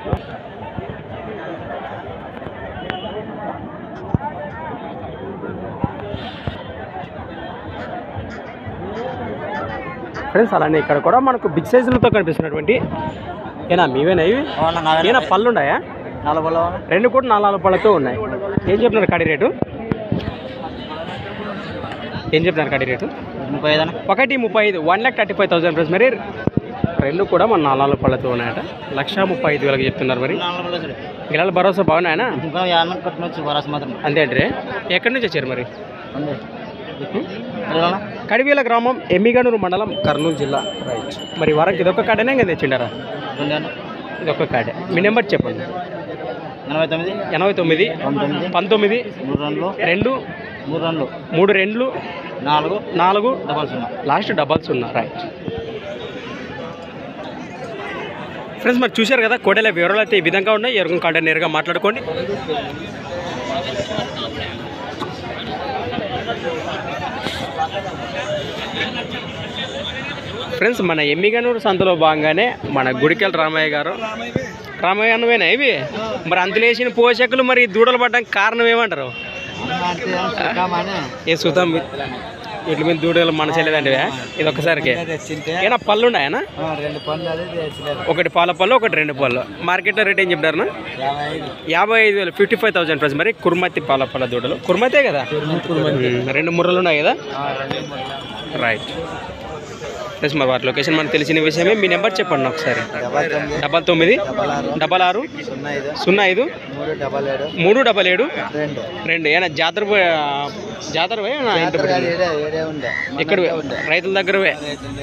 Friends అలానే ఇక్కడ కూడా మనకు బిగ్ సైజులతో కనిపిస్తున్నటువంటి ఏనా మీవేనా ఇవి ఏనా పళ్ళు ఉన్నాయా నలభై రెండు కూడా నాలుగు నాలుగు పళ్ళతో ఉన్నాయి ఏం చెప్తున్నారు కడి రేటు ఏం చెప్తున్నారు కడి రేటు ముప్పై ఐదు ఒకటి ముప్పై ఐదు one lakh thirty five thousand plus మరి రెండు కూడా మన నాలుగు నాలుగు పళ్ళతో ఉన్నాయట లక్ష ముప్పై ఐదు వేలకు చెప్తున్నారు మరి గిలాల భరోసా బాగున్నాయనా ఇంకా యానం కట్టుకోవచ్చు వరాస మాత్రం అంతే అంటే ఎక్కడి నుంచి వచ్చారు మరి ఉంది కడివేల గ్రామం ఎమ్మిగనూరు మండలం కర్నూలు జిల్లా రైట్ మరి వరకు ఇదొక కాడనే ఇంకా తెచ్చిండారా రెండు ఇదొక కాడే మీ నెంబర్ చెప్పండి ఎనభై తొమ్మిది ఎనభై తొమ్మిది పంతొమ్మిది పంతొమ్మిది మూడు రెండు రెండు మూడు రెండు మూడు రెండ్లు నాలుగు నాలుగు డబల్ సున్నా లాస్ట్ డబల్స్ ఉన్నా రైట్ ఫ్రెండ్స్ మరి చూశారు కదా కోడెల వివరాలు అయితే ఈ విధంగా ఉన్నాయి ఎరుగు కాడ నేరుగా మాట్లాడుకోండి ఫ్రెండ్స్ మన ఎమ్మిగనూరు సంతలో భాగంగానే మన గుడికెల రామయ్య గారు రామయ్య అన్నవేనా ఇవి మరి అంతలో వేసిన పోషకులు మరి దూడలు పడ్డానికి కారణం ఏమంటారు ఏ సుతం ఇట్ల మీద దూడలు మనసలేదండి ఇది ఒక్కసారికి ఏనా పళ్ళు ఉన్నాయనా రెండు పనులు అదే తెచ్చలేదు ఒకటి పాల పళ్ళు ఒకటి రెండు పళ్ళు మార్కెట్లో రేట్ ఏం చెప్తారు యాభై ఐదు యాభై ఐదు వేలు ఫిఫ్టీ ఫైవ్ థౌసండ్ ప్లస్ మరి కుర్మతి పాల పళ్ళ దూడలు కుర్మతే కదా ఉమ్, రెండు ముర్రలు ఉన్నాయి కదా రైట్ ప్లస్ మరి వాటి లొకేషన్ మనకు తెలిసిన విషయమే మీ నెంబర్ చెప్పండి ఒకసారి డబల్ తొమ్మిది డబల్ తొమ్మిది డబల్ ఆరు డబల్ ఆరు సున్నా ఐదు సున్నా ఐదు మూడు డబల్ ఏడు మూడు డబల్ ఏడు రెండు రెండు ఏనా జాతర పోయి- జాతర పోయి ఏనా ఇంటి జాతర పోయి? ఏడే ఏడే ఉండే ఇక్కడ రైతుల దగ్గర పోయి.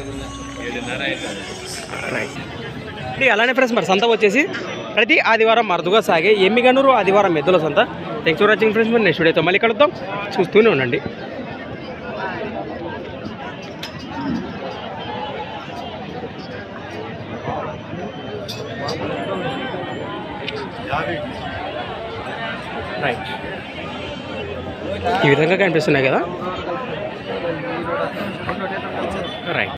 ఇది అలానే ఫ్రెండ్స్ మరి సంత వచ్చేసి ప్రతి ఆదివారం మరుదుగా సాగే ఎమ్మిగనూరు ఆదివారం మెద్దుల సంత థ్యాంక్స్ ఫర్ వాచింగ్ ఫ్రెండ్స్ మరి నెక్స్ట్ వీడియోతో మళ్ళీ కలుద్దాం చూస్తూనే ఉండండి రైట్ ఈ విధంగా కనిపిస్తున్నాయి కదా రైట్